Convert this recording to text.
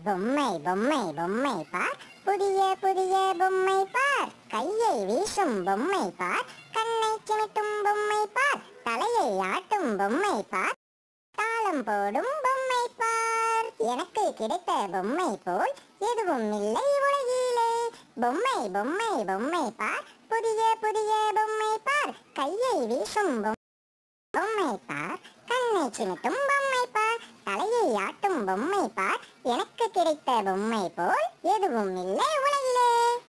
பொம்மை பொம்மை பொம்மை பார் புதிய புதிய பொம்மை பார் கையை வீசும் பொம்மை பார் கண்ணை சிமிட்டும் பொம்மை பார் தலையை ஆட்டும் பொம்மை பார் தாளம் போடும் பொம்மை பார் எனக்கு கிடைத்த பொம்மை போல் எதுவும் இல்லை உலகிலே பொம்மை பொம்மை பொம்மை பார் புதிய புதிய பொம்மை பார் கையை வீசும் பொம்மை பொம்மை பார் கண்ணை சிமிட்டும் பொம்மை பார் தலையை ஆட்டும் பொம்மை பார் எனக்கு கிடைத்த பொம்மை போல் எதுவும் இல்லை